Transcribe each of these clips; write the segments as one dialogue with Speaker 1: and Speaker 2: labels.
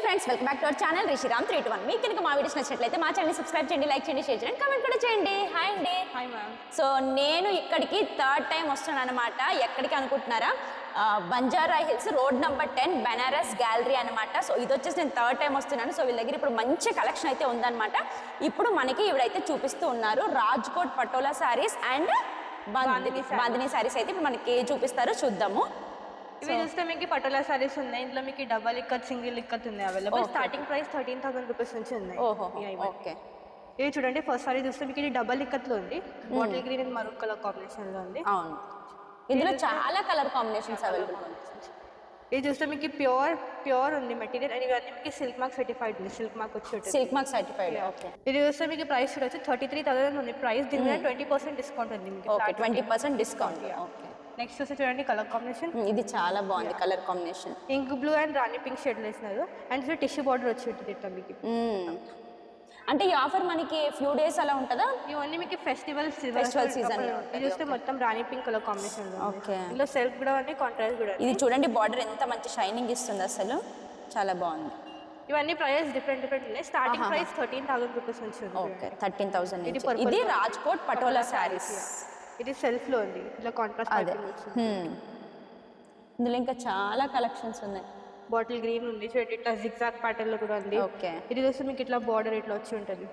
Speaker 1: Friends welcome back to our channel Rishiram three one మీకు కనుక మా వీడియోస్ నచ్చినట్లయితే మా ఛానల్ సబ్స్క్రైబ్ చేయండి లైక్ చేయండి షేర్ చేయండి కామెంట్ కూడా చేయండి హాయ్ అండి
Speaker 2: హాయ్ మ్యామ్
Speaker 1: సో నేను ఇక్కడికి థర్డ్ టైం వస్తున్నాను అనమాట ఎక్కడికి అనుకుంటున్నారా ఆ, Banjara Hills road number ten Banaras gallery అనమాట సో ఇది వచ్చేసి నేను థర్డ్ టైం వస్తున్నాను సో వీళ్ళ దగ్గర ఇప్పుడు మంచి కలెక్షన్ అయితే ఉందన్నమాట ఇప్పుడు మనకి ఇవిడైతే చూపిస్తూ ఉన్నారు రాజ్కోట్ పటోలా శారీస్ అండ్
Speaker 2: బాందిని sarees.
Speaker 1: బాందిని శారీస్ అయితే ఇప్పుడు మనకి చూపిస్తారు చూద్దాము
Speaker 2: ఇవి చూస్తే మీకు పటోలా సారీస్ ఉన్నాయి ఇంట్లో మీకు డబల్ ఇక్కత్ సింగిల్ ఇక్కత్ ఉన్నాయి available
Speaker 1: Okay.
Speaker 2: Starting price thirteen thousand rupees నుంచి ఉన్నాయి
Speaker 1: ఓహో
Speaker 2: Yeah, ఇవన్నీ.
Speaker 1: ఓకే
Speaker 2: ఇది చూడండి ఫస్ట్ సారీ చూస్తే మీకు ఇది డబల్ ఇక్కత్లో ఉంది bottle green and maroon colour combination లో ఉంది
Speaker 1: అవును ఇందులో చాలా కలర్ కాంబినేషన్స్ అవైలబుల్ ఉన్నాయి
Speaker 2: ఇది చూస్తే మీకు ప్యూర్ ప్యూర్ ఉంది మెటీరియల్ అండ్ ఇవన్నీ మీకు సిల్క్ మార్క్ సర్టిఫైడ్ ఉంది సిల్క్ మార్క్ వచ్చి ఉంటుంది
Speaker 1: సిల్క్ మార్క్ సర్టిఫైడ్ ఓకే
Speaker 2: ఇది చూస్తే మీకు ప్రైస్ చూడొచ్చు థర్టీ త్రీ థౌసండ్ ఉంది ప్రైస్ దీని మీద ట్వంటీ పర్సెంట్ డిస్కౌంట్ ఉంది మీకు
Speaker 1: okay twenty percent discount okay
Speaker 2: next చూస్తే చూడండి కలర్ కాంబినేషన్
Speaker 1: ఇది చాలా బాగుంది colour combination
Speaker 2: ink blue and rani pink shade వేసినారు అండ్ ఇది టిష్యూ బార్డర్ వచ్చి ఉంటుంది ఇట్లా మీకు
Speaker 1: అంటే ఈ ఆఫర్ మనకి ఫ్యూ డేస్ అలా ఉంటుందా
Speaker 2: ఇవన్నీ మీకు ఫెస్టివల్
Speaker 1: Festival season లో
Speaker 2: ఇది చూస్తే మొత్తం rani pink colour combination
Speaker 1: Okay.
Speaker 2: ఇందులో సెల్ఫ్ కూడా ఉంది కాంట్రాస్ట్ కూడా ఉంది.
Speaker 1: ఇది చూడండి బార్డర్ ఎంత మంచి షైనింగ్ ఇస్తుంది అసలు చాలా బాగుంది
Speaker 2: ఇవన్నీ ప్రైస్ డిఫరెంట్ డిఫరెంట్ ఉన్నాయి starting price thirteen thousand rupees నుంచి ఉంది
Speaker 1: ఓకే థర్టీన్ థౌసండ్
Speaker 2: ఇది
Speaker 1: ఇది
Speaker 2: purple
Speaker 1: ఇది
Speaker 2: colour.
Speaker 1: రాజ్కోట్ పటోలా శారీస్
Speaker 2: ఇది సెల్ఫ్ లో ఉంది ఇట్లా కాంట్రాస్ట్
Speaker 1: అదే Hmm. ఇందులో ఇంకా చాలా కలెక్షన్స్ ఉన్నాయి
Speaker 2: బాటిల్ గ్రీన్ ఉంది చూడండి ఇట్లా జిగ్జాగ్ ప్యాటర్న్ లో కూడా ఉంది
Speaker 1: ఓకే
Speaker 2: ఇది చూస్తే మీకు ఇట్లా బార్డర్ ఇట్లా వచ్చి ఉంటుంది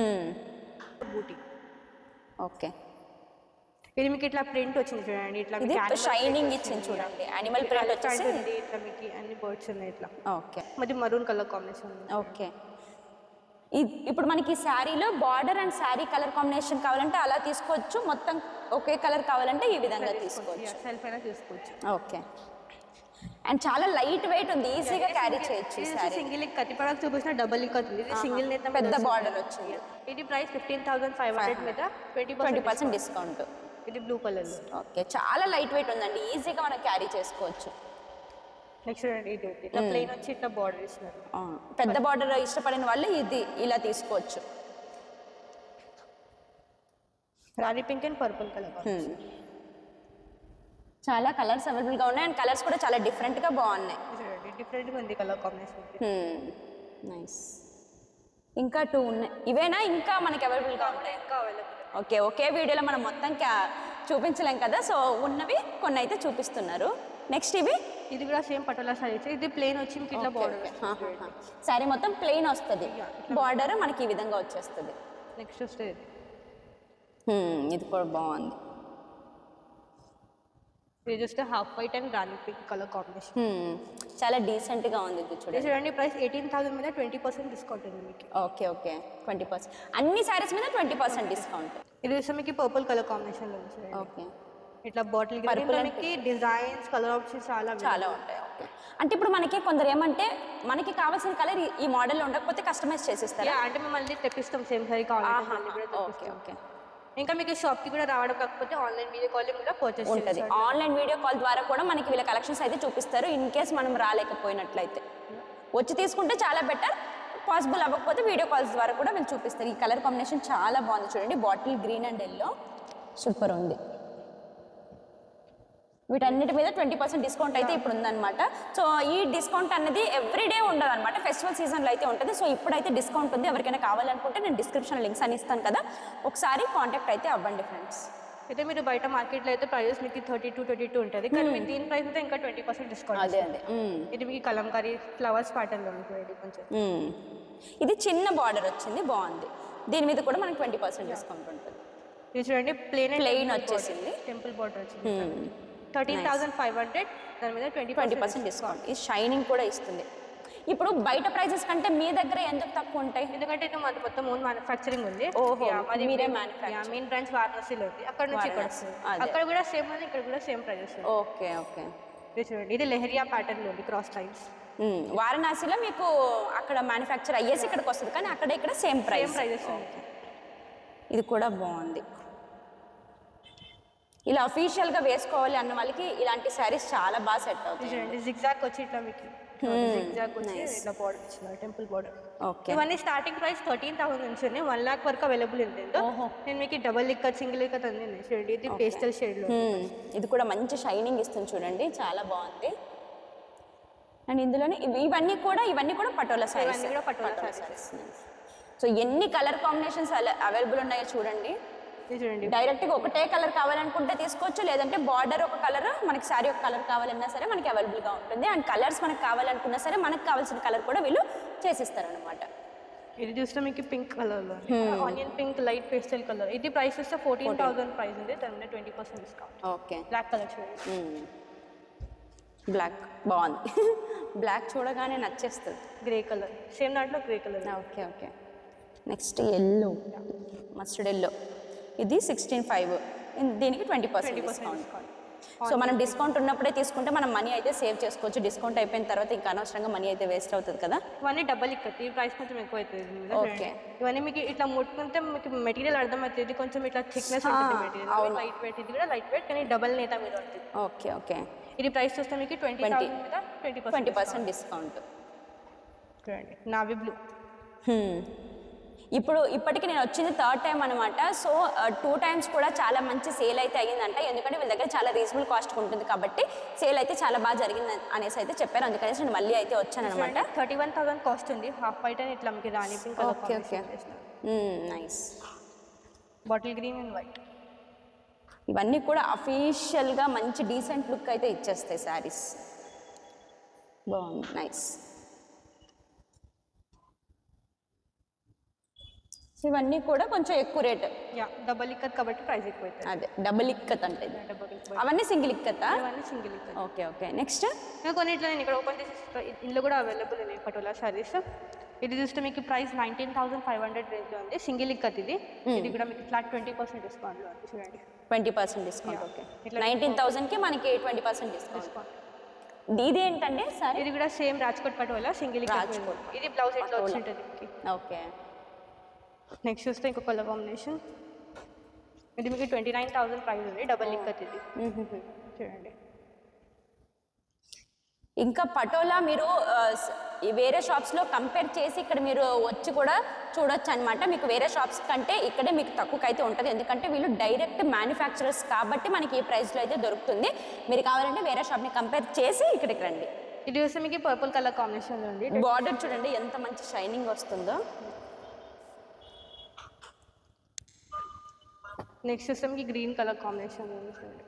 Speaker 2: బూటీ
Speaker 1: ఓకే
Speaker 2: ఇది మీకు ఇట్లా ప్రింట్ వచ్చింది చూడండి ఇట్లా
Speaker 1: ఇది
Speaker 2: మీకు animal
Speaker 1: షైనింగ్
Speaker 2: print
Speaker 1: ఇచ్చింది
Speaker 2: వచ్చింది.
Speaker 1: చూడండి యానిమల్ ప్రింట్
Speaker 2: Elephant
Speaker 1: వచ్చేసి
Speaker 2: ఉంది ఇట్లా మీకు అన్ని బర్డ్స్ ఉన్నాయి ఇట్లా
Speaker 1: ఓకే
Speaker 2: మరి మరూన్ కలర్ కాంబినేషన్ ఉంది
Speaker 1: ఓకే ఇ- ఇప్పుడు మనకి శారీలో border and saree colour combination కావాలంటే అలా తీసుకోవచ్చు మొత్తం ఒకే కలర్ కావాలంటే ఈ విధంగా తీసుకోవచ్చు
Speaker 2: సెల్ఫ్ అయినా తీసుకోవచ్చు
Speaker 1: ఓకే అండ్ చాలా లైట్ వెయిట్ ఉంది ఈజీగా క్యారీ చేయొచ్చు ఈ శారీ
Speaker 2: సింగిల్ కత్తి పడక చూపించిన డబుల్ ఇక్కత్ ఉంది ఇది సింగిల్ నేత
Speaker 1: పెద్ద బార్డర్ వచ్చింది
Speaker 2: ఇది price fifteen thousand five hundred మీద twenty
Speaker 1: twenty
Speaker 2: percent
Speaker 1: percent discount
Speaker 2: ఇది బ్లూ కలర్
Speaker 1: ఓకే చాలా లైట్ వెయిట్ ఉందండి ఈజీగా మనం క్యారీ చేసుకోవచ్చు
Speaker 2: నెక్స్ట్ చూడండి ఇది ఉంది. ఇట్లా ప్లెయిన్ వచ్చి ఇట్లా బార్డర్ ఇస్తున్నారు
Speaker 1: ఆ, పెద్ద బార్డర్ ఇష్టపడిన వాళ్ళు ఇది ఇలా తీసుకోవచ్చు
Speaker 2: rani pink and purple colour
Speaker 1: చాలా కలర్స్ అవైలబుల్గా ఉన్నాయి అండ్ కలర్స్ కూడా చాలా డిఫరెంట్గా బాగున్నాయి
Speaker 2: చూడండి డిఫరెంట్గా ఉంది కలర్ కాంబినేషన్
Speaker 1: నైస్ ఇంకా టూ ఉన్నాయి ఇవేనా ఇంకా మనకి అవైలబుల్గా ఉన్నాయి
Speaker 2: ఇంకా అవైలబుల్
Speaker 1: ఓకే ఒకే వీడియోలో మనం మొత్తం క్యా చూపించలేం కదా సో ఉన్నవి కొన్ని అయితే చూపిస్తున్నారు నెక్స్ట్ ఇవి
Speaker 2: ఇది కూడా సేమ్ పటోలా సారీస్ ఇది ప్లెయిన్ వచ్చి మీకు ఇట్లా బార్డర్
Speaker 1: శారీ మొత్తం ప్లెయిన్ వస్తుంది బార్డర్ మనకి ఈ విధంగా వచ్చేస్తుంది
Speaker 2: నెక్స్ట్ వస్తే ఇది.
Speaker 1: Hmm, ఇది కూడా బాగుంది
Speaker 2: ఇది చూస్తే half white and rani pink colour combination
Speaker 1: Hmm, చాలా డీసెంట్గా ఉంది ఇది
Speaker 2: ఇది
Speaker 1: చూడండి
Speaker 2: చూడండి ప్రైస్ ఎయిటీన్ థౌసండ్ మీద ట్వంటీ పర్సెంట్ డిస్కౌంట్ ఉంది మీకు
Speaker 1: ఓకే ఓకే ట్వంటీ పర్సెంట్ అన్ని శారీస్ మీద ట్వంటీ పర్సెంట్ డిస్కౌంట్
Speaker 2: ఇది చూస్తే మీకు పర్పుల్ కలర్ కాంబినేషన్ లో ఉంది చూడండి
Speaker 1: ఓకే
Speaker 2: ఇట్లా బాటిల్
Speaker 1: Purple
Speaker 2: గ్రీన్
Speaker 1: and
Speaker 2: మనకి డిజైన్స్ కలర్ ఆప్షన్స్ చాలా
Speaker 1: చాలా ఉంటాయి ఓకే అంటే ఇప్పుడు మనకి కొందరు ఏమంటే మనకి కావాల్సిన కలర్ ఈ మోడల్లో ఉండకపోతే కస్టమైజ్ చేసిస్తారా
Speaker 2: Yeah, అంటే మేము మళ్ళీ తెప్పిస్తాం సేమ్ సారీ కావాలి మళ్ళీ కూడా
Speaker 1: ఓకే
Speaker 2: తెప్పిస్తాం.
Speaker 1: ఓకే
Speaker 2: ఇంకా మీకు షాప్ కి కూడా రావడం కాకపోతే ఆన్లైన్ వీడియో కాలింగ్ కూడా పర్చేస్
Speaker 1: ఉంటుంది ఆన్లైన్ వీడియో కాల్ ద్వారా కూడా మనకి వీళ్ళ కలెక్షన్స్ అయితే చూపిస్తారు ఇన్ కేస్ మనం రాలేకపోయినట్లయితే వచ్చి తీసుకుంటే చాలా బెటర్ పాసిబుల్ అవ్వకపోతే వీడియో కాల్స్ ద్వారా కూడా వీళ్ళు చూపిస్తారు ఈ కలర్ కాంబినేషన్ చాలా బాగుంది చూడండి bottle green and yellow super ఉంది వీటన్నిటి మీద ట్వంటీ పర్సెంట్ డిస్కౌంట్ అయితే ఇప్పుడు ఉందన్నమాట సో ఈ డిస్కౌంట్ అనేది ఎవ్రీ డే ఉండదు అనమాట ఫెస్టివల్ సీజన్లో అయితే ఉంటుంది సో ఇప్పుడైతే డిస్కౌంట్ ఉంది ఎవరికైనా కావాలనుకుంటే నేను డిస్క్రిప్షన్ లింక్స్ అని ఇస్తాను కదా ఒకసారి కాంటాక్ట్ అయితే అవ్వండి ఫ్రెండ్స్
Speaker 2: అయితే మీరు బయట మార్కెట్ లో అయితే ప్రైస్ మీకు థర్టీ టూ ట్వంటీ టూ ఉంటుంది కానీ మీకు దీని ప్రైస్ అయితే ఇంకా ట్వంటీ పర్సెంట్ డిస్కౌంట్
Speaker 1: అదే అదే మ్మ్.
Speaker 2: ఇది మీకు కలంకారీ ఫ్లవర్స్ ప్యాటర్న్ లో ఉంటుంది కొంచెం
Speaker 1: మ్మ్. ఇది చిన్న బార్డర్ వచ్చింది బాగుంది దీని మీద కూడా మనకి ట్వంటీ పర్సెంట్ డిస్కౌంట్ ఉంటుంది
Speaker 2: ఇది చూడండి ప్లేన్
Speaker 1: Plain వచ్చేసింది.
Speaker 2: టెంపుల్ బార్డర్ వచ్చింది థర్టీన్ థౌసండ్ ఫైవ్ హండ్రెడ్ దాని మీద ట్వంటీ
Speaker 1: ట్వంటీ పర్సెంట్ డిస్కౌంట్ ఈ షైనింగ్ కూడా ఇస్తుంది ఇప్పుడు బయట ప్రైజెస్ కంటే మీ దగ్గర ఎందుకు తక్కువ ఉంటాయి
Speaker 2: ఎందుకంటే ఇది మాది మొత్తం ఓన్ మ్యానుఫ్యాక్చరింగ్ ఉంది
Speaker 1: ఓహో,
Speaker 2: Yeah, మాది
Speaker 1: మీరే
Speaker 2: main-
Speaker 1: manufacture.
Speaker 2: yeah, main branch వారణాసిలో ఉంది అక్కడ నుంచి ఇక్కడ
Speaker 1: వారణాసి,
Speaker 2: వస్తుంది
Speaker 1: అదే.
Speaker 2: అక్కడ కూడా సేమ్ ఉంది ఇక్కడ కూడా సేమ్ ప్రైజెస్ ఉంది
Speaker 1: ఓకే ఓకే
Speaker 2: ఇది చూడండి ఇది లెహరియా ప్యాటర్న్ లో ఉంది క్రాస్ లైన్స్
Speaker 1: మ్మ్. వారణాసిలో మీకు అక్కడ మ్యానుఫ్యాక్చర్ అయ్యేసి ఇక్కడికి వస్తుంది కానీ అక్కడ ఇక్కడ సేమ్
Speaker 2: సేమ్
Speaker 1: ప్రైస్
Speaker 2: ప్రైజెస్ ఉంది
Speaker 1: ఇది కూడా బాగుంది ఇలా అఫీషియల్గా వేసుకోవాలి అన్న వాళ్ళకి ఇలాంటి శారీస్ చాలా బాగా సెట్
Speaker 2: ఇది
Speaker 1: అవుతాయి
Speaker 2: చూడండి జిగ్జాగ్ వచ్చి ఇట్లా మీకు జిగ్జాగ్ వచ్చి ఇట్లా బార్డర్ ఇచ్చిన టెంపుల్ బార్డర్
Speaker 1: ఓకే
Speaker 2: ఇవన్నీ స్టార్టింగ్ ప్రైస్ థర్టీన్ థౌసండ్ నుంచి ఉన్నాయి వన్ లాక్ వరకు అవైలబుల్ ఉంది ఇందులో.
Speaker 1: ఓహో.
Speaker 2: నేను మీకు డబల్ ఇక్కత్ సింగిల్ ఇక్కత్ అన్ని ఉన్నాయి చూడండి ఇది పేస్టల్ షేడ్ లో
Speaker 1: మ్మ్. ఇది కూడా మంచి షైనింగ్ ఇస్తుంది చూడండి చాలా బాగుంది అండ్ ఇందులోనే ఇవి- ఇవన్నీ కూడా ఇవన్నీ కూడా పటోలా సారీస్
Speaker 2: ఇవన్నీ కూడా పటోలా sarees.
Speaker 1: సో ఎన్ని కలర్ కాంబినేషన్స్ అవైలబుల్ ఉన్నాయో చూడండి
Speaker 2: ఇది చూడండి
Speaker 1: డైరెక్ట్గా ఒకటే కలర్ కావాలనుకుంటే తీసుకోవచ్చు లేదంటే బార్డర్ ఒక కలర్ మనకి శారీ ఒక కలర్ కావాలన్నా సరే మనకి అవైలబుల్గా ఉంటుంది అండ్ కలర్స్ మనకు కావాలనుకున్నా సరే మనకు కావాల్సిన కలర్ కూడా వీళ్ళు చేసిస్తారనమాట
Speaker 2: ఇది చూస్తే మీకు పింక్ కలర్లో onion pink light pastel colour ఇది ప్రైస్ వస్తే ఫోర్టీన్ థౌసండ్ ప్రైస్ ఉంది దాని మీద twenty percent discount
Speaker 1: okay
Speaker 2: black colour చూడండి
Speaker 1: బ్లాక్ బాగుంది బ్లాక్ చూడగానే నచ్చేస్తుంది
Speaker 2: గ్రే కలర్ సేమ్ దాంట్లో grey colour
Speaker 1: okay okay next yellow mustard yellow ఇది సిక్స్టీన్ ఫైవ్ దీనికి twenty percent
Speaker 2: twenty percent
Speaker 1: discount
Speaker 2: discount
Speaker 1: so మనం డిస్కౌంట్ ఉన్నప్పుడే తీసుకుంటే మనం మనీ అయితే సేవ్ చేసుకోవచ్చు డిస్కౌంట్ అయిపోయిన తర్వాత ఇంకా అనవసరంగా మనీ అయితే వేస్ట్ అవుతుంది కదా
Speaker 2: ఇవన్నీ డబల్ ఇక్కత్ ఈ ప్రైస్ కొంచెం ఎక్కువ అవుతుంది దీని మీద
Speaker 1: Okay.
Speaker 2: చూడండి. ఇవన్నీ మీకు ఇట్లా ముట్టుకుంటే మీకు మెటీరియల్ అర్థమవుతుంది ఇది కొంచెం ఇట్లా థిక్నెస్ ఉంటుంది మెటీరియల్ లైట్ వెయిట్ ఇది కూడా లైట్ వెయిట్ కానీ డబల్ నేత మీద ఉంటుంది
Speaker 1: ఓకే ఓకే
Speaker 2: ఇది ప్రైస్ చూస్తే మీకు ట్వంటీ
Speaker 1: 20.
Speaker 2: థౌసండ్ మీద twenty
Speaker 1: twenty
Speaker 2: percent
Speaker 1: percent discount
Speaker 2: చూడండి నావీ బ్లూ
Speaker 1: ఇప్పుడు ఇప్పటికి నేను వచ్చింది థర్డ్ టైం అనమాట సో టూ టైమ్స్ కూడా చాలా మంచి సేల్ అయితే అయ్యిందంట ఎందుకంటే వీళ్ళ దగ్గర చాలా రీజనబుల్ కాస్ట్ ఉంటుంది కాబట్టి సేల్ అయితే చాలా బాగా జరిగింది అనేసి అయితే చెప్పారు అందుకనేసి నేను మళ్ళీ అయితే వచ్చాను అనమాట
Speaker 2: థర్టీ వన్ థౌసండ్ కాస్ట్ ఉంది హాఫ్ వైట్ అని ఇట్లా మీకు rani pink
Speaker 1: okay okay nice
Speaker 2: bottle green and white
Speaker 1: ఇవన్నీ కూడా అఫీషియల్గా మంచి డీసెంట్ లుక్ అయితే ఇచ్చేస్తాయి శారీస్ బాగుంది నైస్ ఇవన్నీ కూడా కొంచెం ఎక్కువ రేట్
Speaker 2: యా డబల్ ఇక్కత్ కాబట్టి ప్రైస్ ఎక్కువ అవుతుంది
Speaker 1: అదే డబుల్ ఇక్కత్ అంటే ఇది.
Speaker 2: డబల్ ఇక్కత్
Speaker 1: అవన్నీ సింగిల్ ఇక్కతా
Speaker 2: ఇవన్నీ single ikat
Speaker 1: okay okay next
Speaker 2: ఇంకా కొన్ని ఇట్లా నేను ఇక్కడ ఓపెన్ చేసి ఇస్తా- ఇందులో కూడా అవైలబుల్ ఉన్నాయి పటోలా శారీస్ ఇది చూస్తే మీకు price nineteen thousand five hundred రేంజ్లో ఉంది సింగిల్ ఇక్కత్ ఇది ఇది కూడా మీకు ఫ్లాట్ ట్వంటీ పర్సెంట్ డిస్కౌంట్లో ఉంది చూడండి
Speaker 1: twenty percent discount okay nineteen థౌసండ్కి మనకి ట్వంటీ పర్సెంట్ డిస్కౌంట్
Speaker 2: డిస్కౌంట్
Speaker 1: ఇది ఏంటంటే సరే
Speaker 2: ఇది కూడా సేమ్ రాజ్కోట్ పటోలా సింగిల్ ఇక్కత్
Speaker 1: రాజ్కోట్.
Speaker 2: ఇది బ్లౌజ్ ఎట్లా వచ్చి ఉంటుంది మీకు
Speaker 1: ఓకే
Speaker 2: నెక్స్ట్ చూస్తే ఇంకో కలర్ కాంబినేషన్ ఇది మీకు ట్వంటీ నైన్ థౌసండ్ ప్రైస్ ఉంది డబల్ ఇక్కత్ ఇది చూడండి
Speaker 1: ఇంకా పటోలా మీరు ఆ, స- ఈ వేరే షాప్స్లో కంపేర్ చేసి ఇక్కడ మీరు వచ్చి కూడా చూడొచ్చు అనమాట మీకు వేరే షాప్స్ కంటే ఇక్కడే మీకు తక్కువకి అయితే ఉంటుంది ఎందుకంటే వీళ్ళు డైరెక్ట్ మ్యానుఫ్యాక్చరర్స్ కాబట్టి మనకి ఈ ప్రైస్లో అయితే దొరుకుతుంది మీరు కావాలంటే వేరే షాప్ని కంపేర్ చేసి ఇక్కడికి రండి
Speaker 2: ఇది చూస్తే మీకు పర్పుల్ కలర్ కాంబినేషన్లో ఉంది
Speaker 1: బార్డర్ చూడండి ఎంత మంచి షైనింగ్ వస్తుందో
Speaker 2: నెక్స్ట్ చూస్తే మీకు గ్రీన్ కలర్ కాంబినేషన్లో ఉంది చూడండి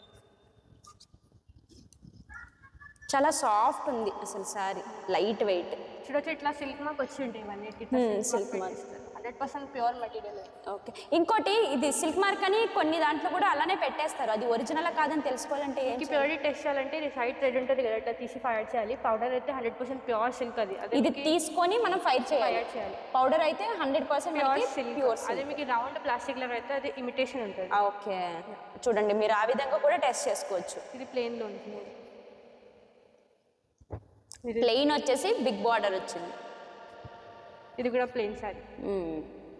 Speaker 1: చాలా సాఫ్ట్ ఉంది అసలు సారీ లైట్ వెయిట్
Speaker 2: చూడొచ్చు ఇట్లా సిల్క్ మార్క్ వచ్చి ఉంటాయి ఇవన్నీ ఇట్లా
Speaker 1: Hmm,
Speaker 2: silk
Speaker 1: silk
Speaker 2: mark hundred percent pure material
Speaker 1: okay ఇంకోటి ఇది సిల్క్ మార్క్ అని కొన్ని దాంట్లో కూడా అలానే పెట్టేస్తారు అది ఒరిజినల్ కాదని తెలుసుకోవాలంటే ఏం
Speaker 2: ఈ ప్యూరిటీ టెస్ట్ చేయాలంటే ఇది సైడ్ థ్రెడ్ ఉంటుంది కదా ఇట్లా తీసి ఫైర్ చేయాలి పౌడర్ అయితే హండ్రెడ్ పర్సెంట్ ప్యూర్ సిల్క్ అది అదే
Speaker 1: ఇది తీసుకొని మనం ఫైర్ చేయాలి
Speaker 2: ఫైర్ చేయాలి
Speaker 1: పౌడర్ అయితే hundred percent
Speaker 2: pure silk
Speaker 1: pure
Speaker 2: అదే మీకు రౌండ్ ప్లాస్టిక్ లో అయితే అది ఇమిటేషన్ ఉంటుంది
Speaker 1: ఓకే చూడండి మీరు ఆ విధంగా కూడా టెస్ట్ చేసుకోవచ్చు
Speaker 2: ఇది ప్లెయిన్ లో ఉంటుంది ఇది
Speaker 1: ప్లెయిన్ వచ్చేసి బిగ్ బార్డర్ వచ్చింది
Speaker 2: ఇది కూడా ప్లెయిన్ సారీ
Speaker 1: మ్మ్.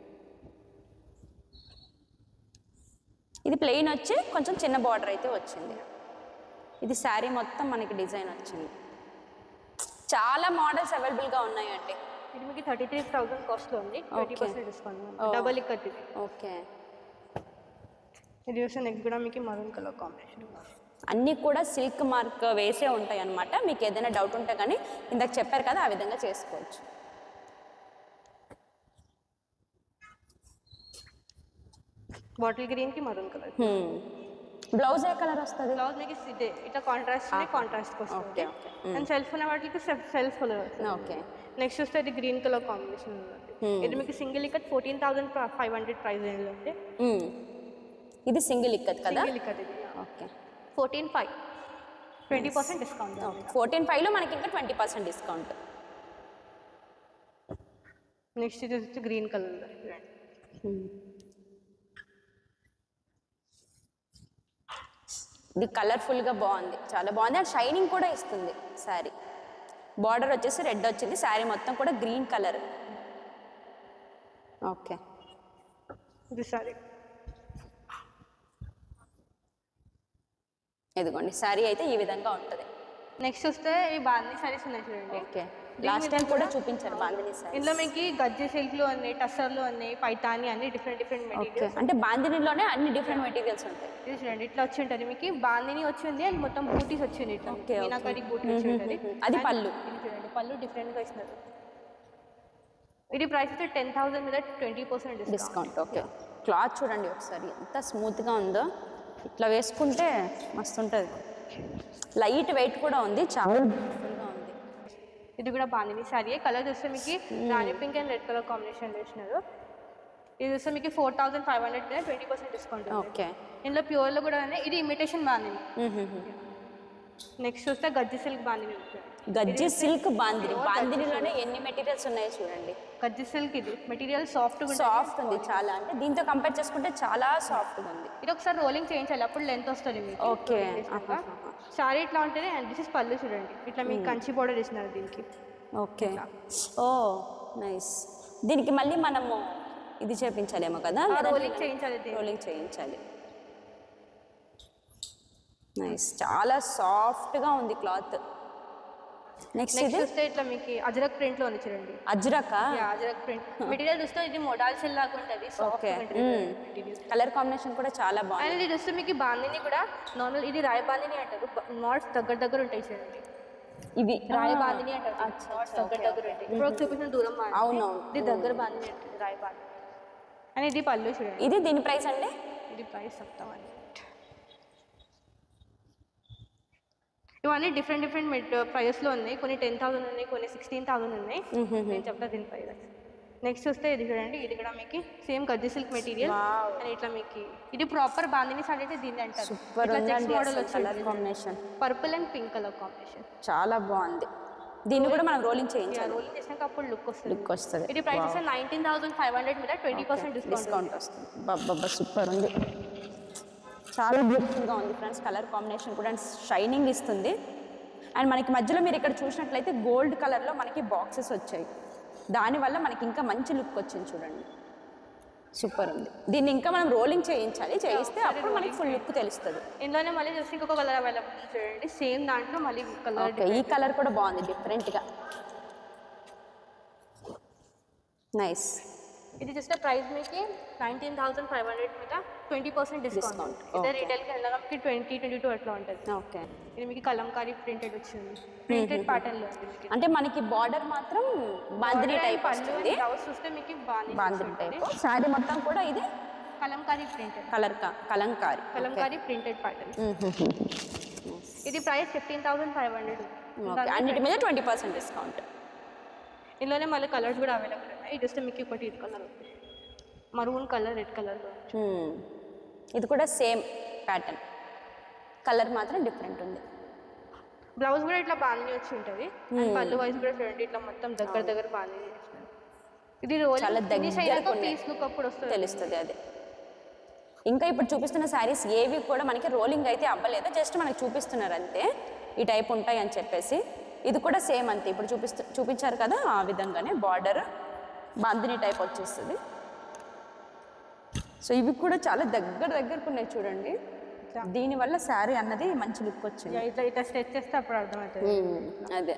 Speaker 1: ఇది ప్లెయిన్ వచ్చి కొంచెం చిన్న బార్డర్ అయితే వచ్చింది ఇది శారీ మొత్తం మనకి డిజైన్ వచ్చింది చాలా మోడల్స్ అవైలబుల్గా ఉన్నాయండి
Speaker 2: ఇది మీకు థర్టీ త్రీ థౌసండ్ కాస్ట్ లో ఉంది twenty percent discount
Speaker 1: Oh.
Speaker 2: Double ikat ఇది
Speaker 1: ఓకే
Speaker 2: ఇది చూస్తే నెక్స్ట్ కూడా మీకు మరూన్ కలర్ కాంబినేషన్
Speaker 1: అన్నీ కూడా సిల్క్ మార్క్ వేసే ఉంటాయి అన్నమాట మీకు ఏదైనా డౌట్ ఉంటే కానీ ఇందాక చెప్పారు కదా ఆ విధంగా చేసుకోవచ్చు
Speaker 2: బాటిల్ గ్రీన్ కి మరూన్ కలర్
Speaker 1: బ్లౌజ్ ఏ కలర్ వస్తుంది
Speaker 2: బ్లౌజ్ మీకు ఇదే ఇట్లా కాంట్రాస్ట్ కాంట్రాస్ట్ వస్తుంది
Speaker 1: ఓకే ఓకే
Speaker 2: అండ్ సెల్ఫ్ ఉన్న వాటికి సెల్ఫ్ కలర్ వస్తుంది
Speaker 1: ఓకే
Speaker 2: నెక్స్ట్ చూస్తే ఇది గ్రీన్ కలర్ కాంబినేషన్ ఉంది ఇది మీకు single ikat fourteen thousand five hundred price range ఉంది
Speaker 1: ఇది సింగిల్ ఇక్కత్ కదా
Speaker 2: సింగిల్ ఇక్కత్ ఇది
Speaker 1: okay
Speaker 2: fourteen five twenty percent discount
Speaker 1: fourteen ఫైవ్లో మనకి ఇంకా ట్వంటీ పర్సెంట్ డిస్కౌంట్
Speaker 2: నెక్స్ట్ ఇది వచ్చి గ్రీన్ కలర్
Speaker 1: ఇది కలర్ఫుల్గా బాగుంది చాలా బాగుంది అండ్ షైనింగ్ కూడా ఇస్తుంది శారీ బార్డర్ వచ్చేసి రెడ్ వచ్చింది శారీ మొత్తం కూడా గ్రీన్ కలర్ ఓకే
Speaker 2: ఇది సారీ
Speaker 1: ఇదిగోండి శారీ అయితే ఈ విధంగా ఉంటుంది
Speaker 2: నెక్స్ట్ వస్తే ఈ బాందీ సారీస్ ఉన్నాయి చూడండి
Speaker 1: ఓకే లాస్ట్ టైం కూడా చూపించారు బాందిని సారీ
Speaker 2: ఇందులో మీకు గజ్జి సిల్క్లు ఉన్నాయి టస్సర్లు ఉన్నాయి పైతాని అన్ని డిఫరెంట్ డిఫరెంట్
Speaker 1: ఓకే
Speaker 2: మెటీరియల్స్
Speaker 1: అంటే బాందినిలోనే అన్ని డిఫరెంట్ మెటీరియల్స్ ఉంటాయి
Speaker 2: ఇది చూడండి ఇట్లా వచ్చి ఉంటుంది మీకు బాందిని వచ్చింది అండ్ మొత్తం బూటీస్ వచ్చింది ఇట్లా
Speaker 1: Okay, okay.
Speaker 2: మీనాకరి బూటీ వచ్చి ఉంటుంది
Speaker 1: అది పళ్ళు.
Speaker 2: ఇది చూడండి పళ్ళు డిఫరెంట్గా ఇస్తున్నారు ఇది ప్రైస్ అయితే టెన్ థౌసండ్ మీద twenty percent discount
Speaker 1: discount okay cloth చూడండి ఒకసారి ఎంత స్మూత్గా ఉందో ఇట్లా వేసుకుంటే మస్తు ఉంటుంది లైట్ వెయిట్ కూడా ఉంది చాలా బ్యూటిఫుల్గా ఉంది
Speaker 2: ఇది కూడా బాందిని శారీ కలర్ చూస్తే మీకు rani pink and red colour combination వేసినారు ఇది చూస్తే మీకు ఫోర్ థౌసండ్ ఫైవ్ హండ్రెడ్ మీద ట్వంటీ పర్సెంట్ డిస్కౌంట్ ఉంది
Speaker 1: ఓకే
Speaker 2: ఇందులో ప్యూర్లో కూడా ఉన్నాయి ఇది ఇమిటేషన్ బాందిని నెక్స్ట్ చూస్తే గజ్జి సిల్క్ బాందిని ఉంటుంది
Speaker 1: గజ్జి సిల్క్ బాందిని బాందినిలోనే ఎన్ని మెటీరియల్స్ ఉన్నాయో చూడండి
Speaker 2: గజ్జి సిల్క్ ఇది మెటీరియల్ సాఫ్ట్ కూడా
Speaker 1: సాఫ్ట్ ఉంది చాలా అంటే దీంతో కంపేర్ చేసుకుంటే చాలా సాఫ్ట్గా ఉంది
Speaker 2: ఇది ఒకసారి రోలింగ్ చేయించాలి అప్పుడు లెంత్ వస్తుంది మీకు
Speaker 1: ఓకే
Speaker 2: సారీ ఇట్లా ఉంటుంది అండ్ దిస్ ఇస్ పళ్ళు చూడండి ఇట్లా మీకు కంచి బోర్డర్ ఇచ్చినారు దీనికి
Speaker 1: ఓకే ఓ నైస్ దీనికి మళ్ళీ మనము ఇది చేపించాలేమో కదా
Speaker 2: రోలింగ్ చేయించాలి దీనికి
Speaker 1: రోలింగ్ చేయించాలి నైస్ చాలా సాఫ్ట్గా ఉంది క్లాత్ నెక్స్ట్
Speaker 2: నెక్స్ట్
Speaker 1: ఇది
Speaker 2: చూస్తే ఇట్లా మీకు అజరక్ ప్రింట్ లో ఉంది చూడండి
Speaker 1: ajrak
Speaker 2: yeah, ajrak print material చూస్తే ఇది మోడాల్ సెల్ లాగా ఉంటుంది soft
Speaker 1: okay
Speaker 2: material
Speaker 1: colour combination కూడా చాలా బాగుంది
Speaker 2: అండ్ ఇది చూస్తే మీకు బాందిని కూడా నార్మల్ ఇది రాయ బాందిని అంటారు నాట్స్ దగ్గర దగ్గర ఉంటాయి చూడండి
Speaker 1: ఇవి
Speaker 2: రాయ బాందిని అంటారు నాట్స్ దగ్గర దగ్గర ఉంటాయి ఇప్పుడు ఒక చూపించిన దూరం బాందిని
Speaker 1: అవునవును
Speaker 2: ఇది దగ్గర బాందిని అంటారు రాయ బాందిని అండ్ ఇది పళ్ళు చూడండి
Speaker 1: ఇది దీని ప్రైస్ అండి
Speaker 2: ఇది ప్రైస్ చెప్తామని ఇవన్నీ డిఫరెంట్ డిఫరెంట్ మెట్ ప్రైజెస్లో ఉన్నాయి కొన్ని టెన్ థౌసండ్ ఉన్నాయి కొన్ని సిక్స్టీన్ థౌసండ్ ఉన్నాయి నేను చెప్తా దీని ప్రైస్ నెక్స్ట్ చూస్తే ఇది చూడండి ఇది కూడా మీకు సేమ్ గజ్జి సిల్క్ మెటీరియల్
Speaker 1: Wow.
Speaker 2: అండ్ ఇట్లా మీకు ఇది ప్రాపర్ బాందిని సారీ అయితే దీన్ని అంటారు
Speaker 1: సూపర్
Speaker 2: ఇట్లా చెక్స్
Speaker 1: ఉందండి
Speaker 2: మోడల్
Speaker 1: కలర్
Speaker 2: వచ్చింది
Speaker 1: combination
Speaker 2: purple and pink colour combination
Speaker 1: చాలా బాగుంది దీన్ని కూడా మనం రోలింగ్ చేయించాలి
Speaker 2: రోలింగ్ చేసినాక అప్పుడు లుక్ వస్తుంది
Speaker 1: లుక్ వస్తుంది
Speaker 2: ఇది ప్రైస్ వస్తే నైన్టీన్ థౌసండ్ ఫైవ్ హండ్రెడ్ మీద ట్వంటీ పర్సెంట్ డిస్కౌంట్
Speaker 1: డిస్కౌంట్ వస్తుంది బాబా సూపర్ ఉంది చాలా బ్యూటిఫుల్గా ఉంది ఫ్రెండ్స్ కలర్ కాంబినేషన్ కూడా షైనింగ్ ఇస్తుంది అండ్ మనకి మధ్యలో మీరు ఇక్కడ చూసినట్లయితే గోల్డ్ కలర్లో మనకి బాక్సెస్ వచ్చాయి దానివల్ల మనకి ఇంకా మంచి లుక్ వచ్చింది చూడండి సూపర్ ఉంది దీన్ని ఇంకా మనం రోలింగ్ చేయించాలి చేయిస్తే అప్పుడు మనకి ఫుల్ లుక్ తెలుస్తుంది
Speaker 2: ఇందులోనే మళ్ళీ చూస్తే ఇంకొక కలర్ అవైలబుల్ చూడండి సేమ్ దాంట్లో మళ్ళీ కలర్
Speaker 1: ఓకే ఈ కలర్ కూడా బాగుంది డిఫరెంట్గా నైస్
Speaker 2: ఇది జస్ట్ ప్రైస్ మీకు నైన్టీన్ థౌసండ్ ఫైవ్ హండ్రెడ్ మీద ట్వంటీ పర్సెంట్ డిస్కౌంట్
Speaker 1: Discount,
Speaker 2: ఇదే రీటైల్కి వెళ్ళడానికి ట్వంటీ ట్వంటీ టూ అట్లా ఉంటుంది
Speaker 1: ఓకే
Speaker 2: ఇది మీకు కలంకారీ ప్రింటెడ్ వచ్చింది ప్రింటెడ్ ప్యాటర్న్లో ఉంది మీకు
Speaker 1: అంటే మనకి బార్డర్ మాత్రం బాందిని టైప్ వస్తుంది
Speaker 2: బ్లౌజ్ చూస్తే మీకు బాగా
Speaker 1: బాందిని టైప్ శారీ మొత్తం కూడా ఇది
Speaker 2: కలంకారీ ప్రింటెడ్
Speaker 1: కలర్ కా కలంకారి
Speaker 2: కలంకారీ ప్రింటెడ్ ప్యాటర్న్ ఇది price fifteen thousand five hundred
Speaker 1: okay అన్నిటి మీద ట్వంటీ పర్సెంట్ డిస్కౌంట్
Speaker 2: ఇందులోనే మళ్ళీ కలర్స్ కూడా అవైలబుల్ ఉన్నాయి ఇది వస్తే మీకు ఒకటి ఇది కలర్ మరూన్ కలర్ రెడ్ కలర్లో
Speaker 1: ఇది కూడా సేమ్ ప్యాటర్న్ కలర్ మాత్రం డిఫరెంట్ ఉంది
Speaker 2: బ్లౌజ్ కూడా ఇట్లా బాగానే వచ్చి ఉంటుంది అండ్ పళ్ళు వైజ్ కూడా చూడండి ఇట్లా మొత్తం దగ్గర దగ్గర బాగానే చేసినారు ఇది
Speaker 1: చాలా
Speaker 2: రోజు ఫినిష్
Speaker 1: దగ్గరకు
Speaker 2: అయ్యాక
Speaker 1: ఉన్నాయి.
Speaker 2: పీస్ లుక్ అప్పుడు వస్తుంది
Speaker 1: తెలుస్తుంది అదే ఇంకా ఇప్పుడు చూపిస్తున్న శారీస్ ఏవి కూడా మనకి రోలింగ్ అయితే అవ్వలేదు జస్ట్ మనకి చూపిస్తున్నారు అంతే ఈ టైప్ ఉంటాయి అని చెప్పేసి ఇది కూడా సేమ్ అంతే ఇప్పుడు చూపిస్తు చూపించారు కదా ఆ విధంగానే బార్డర్ బాందిని టైప్ వచ్చేస్తుంది సో ఇవి కూడా చాలా దగ్గర దగ్గరకు ఉన్నాయి చూడండి దీనివల్ల శారీ అన్నది మంచి లుక్ వచ్చింది
Speaker 2: ఇట్లా ఇట్లా స్ట్రెచ్ చేస్తే అప్పుడు అర్థమవుతుంది
Speaker 1: మ్మ్. అదే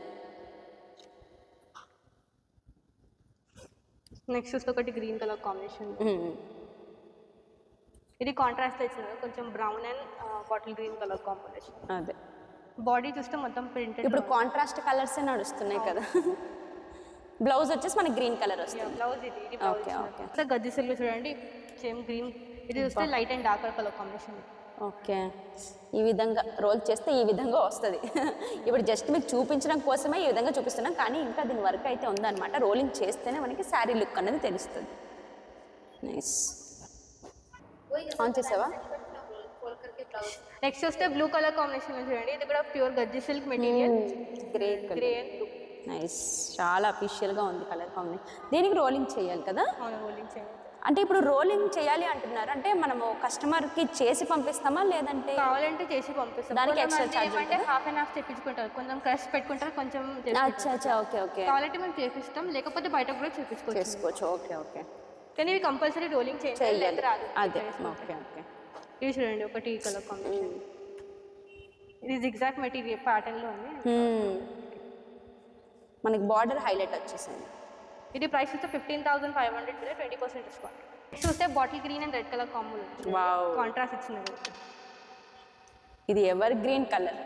Speaker 2: నెక్స్ట్ చూస్తే ఒకటి గ్రీన్ కలర్ కాంబినేషన్
Speaker 1: మ్మ్.
Speaker 2: ఇది కాంట్రాస్ట్ ఇచ్చినారు కొంచెం brown and bottle green colour combination
Speaker 1: అదే
Speaker 2: బాడీ చూస్తే మొత్తం ప్రింటెడ్
Speaker 1: ఇప్పుడు కాంట్రాస్ట్ కలర్సే నడుస్తున్నాయి కదా బ్లౌజ్ వచ్చేసి మనకి గ్రీన్ కలర్ వస్తుంది
Speaker 2: బ్లౌజ్ ఇది ఇది
Speaker 1: ఓకే ఓకే
Speaker 2: ఇట్లా గజ్జి సిల్క్ చూడండి సేమ్ గ్రీన్ ఇది చూస్తే light and darker colour combination
Speaker 1: okay ఈ విధంగా రోల్ చేస్తే ఈ విధంగా వస్తుంది ఇప్పుడు జస్ట్ మీకు చూపించడం కోసమే ఈ విధంగా చూపిస్తున్నాం కానీ ఇంకా దీని వర్క్ అయితే ఉందన్నమాట రోలింగ్ చేస్తేనే మనకి శారీ లుక్ అనేది తెలుస్తుంది నైస్ ఆన్ చేసావా
Speaker 2: నెక్స్ట్ చూస్తే బ్లూ కలర్ కాంబినేషన్ చూడండి ఇది కూడా ప్యూర్ గజ్జి silk material
Speaker 1: grey
Speaker 2: grey and blue
Speaker 1: nice చాలా అఫీషియల్గా ఉంది కలర్ కాంబినేషన్ దీనికి రోలింగ్ చేయాలి కదా
Speaker 2: అవును రోలింగ్ చేయండి
Speaker 1: అంటే ఇప్పుడు రోలింగ్ చేయాలి అంటున్నారు అంటే మనము కస్టమర్కి చేసి పంపిస్తామా లేదంటే
Speaker 2: కావాలంటే చేసి పంపిస్తాం
Speaker 1: దానికి extra
Speaker 2: కొంతమంది
Speaker 1: charge
Speaker 2: ఏమంటే హాఫ్ అండ్ హాఫ్ తెప్పించుకుంటారు కొంచెం క్రష్ పెట్టుకుంటారు కొంచెం చేసి-
Speaker 1: అచ్చా అచ్చా ఓకే ఓకే
Speaker 2: కావాలంటే మేము చేపిస్తాం లేకపోతే బయట కూడా చేపించుకోవచ్చు
Speaker 1: చేసుకోవచ్చు ఓకే ఓకే
Speaker 2: కానీ ఇవి కంపల్సరీ రోలింగ్ చేయాలి
Speaker 1: చెయ్యాలి
Speaker 2: లేదా రాదు
Speaker 1: అదే ఓకే ఓకే
Speaker 2: ఇది చూడండి ఒకటి కలర్ కాంబినేషన్ ఇది జిగ్జాక్ మెటీరియల్ ప్యాటర్న్ లో ఉంది
Speaker 1: మనకి బార్డర్ హైలైట్ వచ్చేసింది
Speaker 2: ఇది ప్రైస్ వచ్చి ఫిఫ్టీన్ థౌసండ్ ఫైవ్ హండ్రెడ్ మీద ట్వంటీ పర్సెంట్ డిస్కౌంట్ చూస్తే bottle green and red colour combo
Speaker 1: Wow.
Speaker 2: Contrast ఇచ్చినది
Speaker 1: ఇది ఎవర్ గ్రీన్ కలర్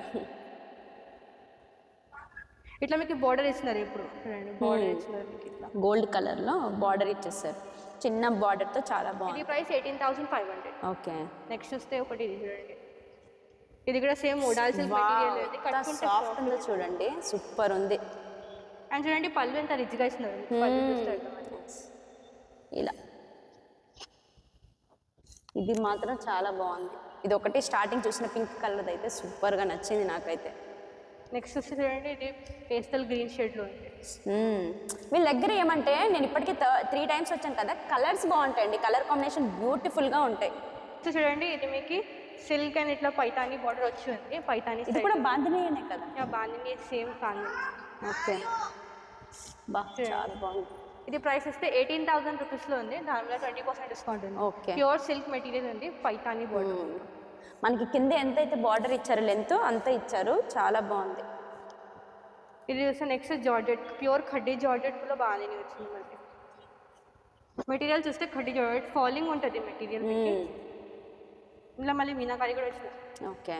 Speaker 2: ఇట్లా మీకు బోర్డర్ ఇస్తున్నారు ఇప్పుడు చూడండి బోర్డర్ ఇచ్చినారు మీకు ఇట్లా
Speaker 1: గోల్డ్ కలర్లో బార్డర్ ఇచ్చేసారు చిన్న బార్డర్తో చాలా
Speaker 2: ఇది
Speaker 1: బాగుంది
Speaker 2: price eighteen thousand five hundred
Speaker 1: okay
Speaker 2: next చూస్తే ఒకటి ఇది చూడండి ఇది కూడా సేమ్ ఉడాల్ సిల్క్ మెటీరియల్ ఇది కట్టుకుంటే
Speaker 1: సాఫ్ట్ ఉందో చూడండి సూపర్ ఉంది
Speaker 2: అండ్ చూడండి పళ్ళు ఎంత రిచ్గా ఇస్తున్నారు పళ్ళు చూస్తే అర్థమవుతుంది.
Speaker 1: ఇలా ఇది మాత్రం చాలా బాగుంది ఇది ఒకటి స్టార్టింగ్ చూసిన పింక్ కలర్ అయితే సూపర్గా నచ్చింది నాకైతే
Speaker 2: నెక్స్ట్ చూస్తే చూడండి ఇది పేస్టల్ గ్రీన్ షేడ్లో ఉంది
Speaker 1: మ్మ్. వీళ్ళ దగ్గర ఏమంటే నేను ఇప్పటికీ త్రీ టైమ్స్ వచ్చాను కదా కలర్స్ బాగుంటాయండి కలర్ కాంబినేషన్ బ్యూటిఫుల్గా ఉంటాయి
Speaker 2: సో చూడండి ఇది మీకు సిల్క్ అండ్ ఇట్లా పైతాని బార్డర్ వచ్చి ఉంది పైతాని
Speaker 1: ఇది కూడా బాంధనీయనే కదా
Speaker 2: బాగుంది సేమ్ బాగుంది
Speaker 1: ఓకే బా చాలా బాగుంది
Speaker 2: ఇది ప్రైస్ వస్తే ఎయిటీన్ థౌసండ్ రూపీస్లో ఉంది దాని మీద ట్వంటీ పర్సెంట్ డిస్కౌంట్ ఉంది
Speaker 1: ఓకే
Speaker 2: ప్యూర్ సిల్క్ మెటీరియల్ ఉంది పైతాని బార్డర్
Speaker 1: మ్మ్. మనకి కింద ఎంత అయితే బార్డర్ ఇచ్చారో లెంత్ అంత ఇచ్చారు చాలా బాగుంది
Speaker 2: ఇది చూస్తే next georgette pure khaddi georgette కూడా బాగానే వచ్చింది మనకి మెటీరియల్ చూస్తే ఖడ్డీ జార్జెట్ ఫాలింగ్ ఉంటుంది మెటీరియల్
Speaker 1: మ్మ్.
Speaker 2: ఇలా మళ్ళీ మీనాకారి కూడా వచ్చింది
Speaker 1: ఓకే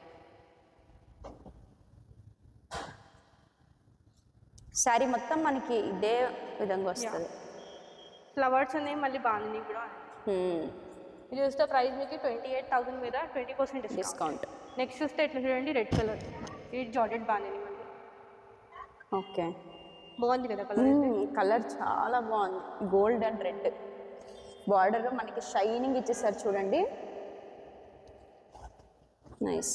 Speaker 1: శారీ మొత్తం మనకి ఇదే విధంగా వస్తుంది
Speaker 2: ఫ్లవర్స్ ఉన్నాయి మళ్ళీ బాగుంది కూడా
Speaker 1: మ్మ్.
Speaker 2: ఇది చూస్తే ప్రైస్ మీకు ట్వంటీ ఎయిట్ థౌసండ్ మీద twenty percent discount
Speaker 1: discount
Speaker 2: next చూస్తే ఎట్లా చూడండి రెడ్ కలర్ ఇది జార్జెట్ బాగానే మళ్ళీ
Speaker 1: ఓకే
Speaker 2: బాగుంది కదా కలర్
Speaker 1: కలర్ చాలా బాగుంది గోల్డ్ అండ్ రెడ్ బార్డర్ మనకి షైనింగ్ ఇచ్చేసారు చూడండి నైస్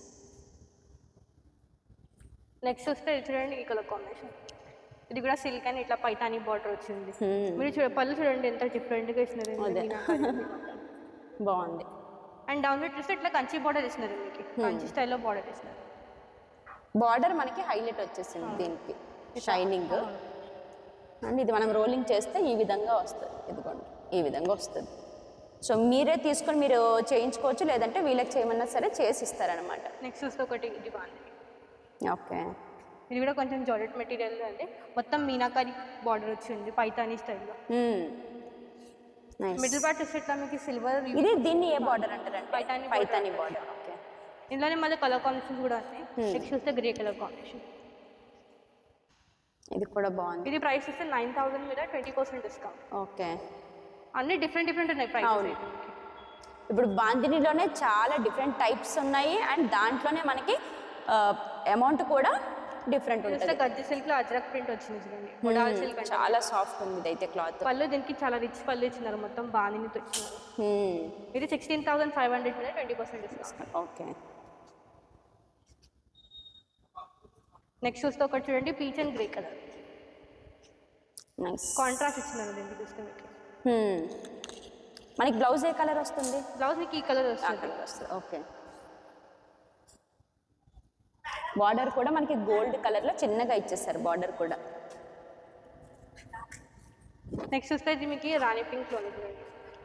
Speaker 2: నెక్స్ట్ వస్తే ఇది చూడండి ఈ కలర్ కాంబినేషన్ ఇది కూడా సిల్క్ అని ఇట్లా పైతాని బార్డర్ వచ్చింది
Speaker 1: Hmm.
Speaker 2: మీరు చూడ పళ్ళు చూడండి ఎంత డిఫరెంట్గా ఇస్తున్నారు
Speaker 1: అదే. బాగుంది
Speaker 2: అండ్ డౌన్ సైడ్ చూస్తే ఇట్లా కంచి బార్డర్ ఇస్తున్నారు మీకు కంచి స్టైల్లో బార్డర్ ఇస్తున్నారు
Speaker 1: బార్డర్ మనకి హైలైట్ వచ్చేసింది దీనికి షైనింగ్ అండ్ ఇది మనం రోలింగ్ చేస్తే ఈ విధంగా వస్తుంది ఇదిగోండి ఈ విధంగా వస్తుంది సో మీరే తీసుకొని మీరు చేయించుకోవచ్చు లేదంటే వీళ్ళకి చేయమన్నా సరే చేసి ఇస్తారనమాట
Speaker 2: నెక్స్ట్ చూస్తే ఒకటి ఇది బాగుంది
Speaker 1: ఓకే
Speaker 2: ఇది కూడా కొంచెం జార్జెట్ మెటీరియల్ ఉంది మొత్తం మీనాకారి బార్డర్ వచ్చింది పైతాని స్టైల్లో
Speaker 1: నైస్
Speaker 2: మిడిల్ పార్ట్ చూస్తే ఇట్లా మీకు సిల్వర్
Speaker 1: ఇది దీన్ని ఏ బార్డర్ అంటారంటే
Speaker 2: పైతాని
Speaker 1: పైతాని బార్డర్ ఓకే
Speaker 2: ఇందులోనే మళ్ళీ కలర్ కాంబినేషన్ కూడా ఉన్నాయి నెక్స్ట్ చూస్తే గ్రే కలర్ కాంబినేషన్
Speaker 1: ఇది కూడా బాగుంది
Speaker 2: ఇది ప్రైస్ వస్తే నైన్ థౌసండ్ మీద ట్వంటీ పర్సెంట్ డిస్కౌంట్
Speaker 1: ఓకే
Speaker 2: అన్ని డిఫరెంట్ డిఫరెంట్ ఉన్నాయి ప్రైస్
Speaker 1: అవును. ఇప్పుడు బాందినిలోనే చాలా డిఫరెంట్ టైప్స్ ఉన్నాయి అండ్ దాంట్లోనే మనకి అమౌంట్ కూడా డిఫరెంట్
Speaker 2: చూస్తే
Speaker 1: ఉంటుంది
Speaker 2: గజ్జి సిల్క్ లో అజ్రక్ ప్రింట్ వచ్చింది చూడండి మొడాల్ సిల్క్ అంటే
Speaker 1: చాలా సాఫ్ట్ ఉంది ఇదైతే క్లాత్
Speaker 2: పళ్ళు దీనికి చాలా రిచ్ పళ్ళు ఇచ్చినారు మొత్తం బాణినితో ఇచ్చినారు ఇది సిక్స్టీన్ థౌసండ్ ఫైవ్ హండ్రెడ్ మీద twenty percent discount
Speaker 1: okay
Speaker 2: next చూస్తే ఒకటి చూడండి peach and grey colour
Speaker 1: nice
Speaker 2: contrast ఇచ్చినారు దీనికి చూస్తే మీకు
Speaker 1: మనకి బ్లౌజ్ ఏ కలర్ వస్తుంది
Speaker 2: బ్లౌజ్ మీకు ఈ కలర్
Speaker 1: ఆ
Speaker 2: వస్తుంది
Speaker 1: కలర్ వస్తుంది ఓకే బార్డర్ కూడా మనకి గోల్డ్ కలర్లో చిన్నగా ఇచ్చేస్తారు బార్డర్ కూడా
Speaker 2: నెక్స్ట్ చూస్తే ఇది మీకు రాణి పింక్ లో చూడండి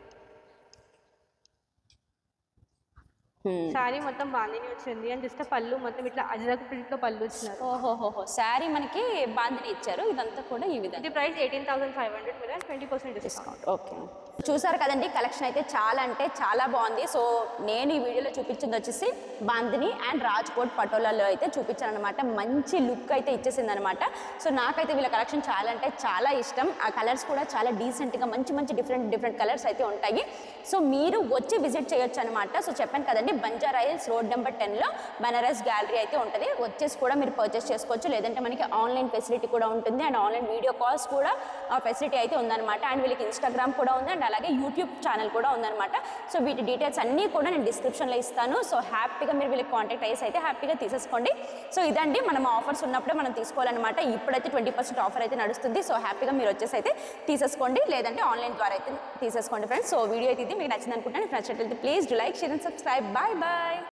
Speaker 2: శారీ మొత్తం బాందిని వచ్చింది అని చూస్తే పళ్ళు మొత్తం ఇట్లా అజ్రక్ ప్రింట్ లో పళ్ళు ఇచ్చినారు
Speaker 1: ఓహోహోహో శారీ మనకి బాందిని ఇచ్చారు ఇదంతా కూడా ఈ విధంగా
Speaker 2: ఇది price eighteen thousand five hundred మీద ట్వంటీ పర్సెంట్ డిస్కౌంట్
Speaker 1: ఓకే చూసారు కదండి కలెక్షన్ అయితే చాలా అంటే చాలా బాగుంది సో నేను ఈ వీడియోలో చూపించింది వచ్చేసి బాందిని అండ్ రాజ్కోట్ పటోలాలో అయితే చూపించాను అనమాట మంచి లుక్ అయితే ఇచ్చేసింది అనమాట సో నాకైతే వీళ్ళ కలెక్షన్ చాలా అంటే చాలా ఇష్టం ఆ కలర్స్ కూడా చాలా డీసెంట్గా మంచి మంచి డిఫరెంట్ డిఫరెంట్ కలర్స్ అయితే ఉంటాయి సో మీరు వచ్చి విజిట్ చేయొచ్చు అనమాట సో చెప్పాను కదండి బంజారా హిల్స్ రోడ్ నెంబర్ టెన్లో బనారస్ గ్యాలరీ అయితే ఉంటుంది వచ్చేసి కూడా మీరు పర్చేస్ చేసుకోవచ్చు లేదంటే మనకి ఆన్లైన్ ఫెసిలిటీ కూడా ఉంటుంది అండ్ ఆన్లైన్ వీడియో కాల్స్ కూడా ఆ ఫెసిలిటీ అయితే ఉందన్నమాట అండ్ వీళ్ళకి ఇన్స్టాగ్రామ్ కూడా ఉంది అండ్ అలాగే యూట్యూబ్ ఛానల్ కూడా ఉందన్నమాట సో వీటి డీటెయిల్స్ అన్నీ కూడా నేను డిస్క్రిప్షన్లో ఇస్తాను సో హ్యాపీగా మీరు వీళ్ళకి కాంటాక్ట్ అయ్యేసి అయితే హ్యాపీగా తీసేసుకోండి సో ఇదండి మనం ఆఫర్స్ ఉన్నప్పుడే మనం తీసుకోవాలన్నమాట ఇప్పుడైతే ట్వంటీ పర్సెంట్ ఆఫర్ అయితే నడుస్తుంది సో హ్యాపీగా మీరు వచ్చేసి అయితే తీసేసుకోండి లేదంటే ఆన్లైన్ ద్వారా అయితే తీసేసుకోండి ఫ్రెండ్స్ సో వీడియో అయితే ఇది మీకు నచ్చింది అనుకుంటాను నచ్చినట్లయితే please do like share and subscribe bye bye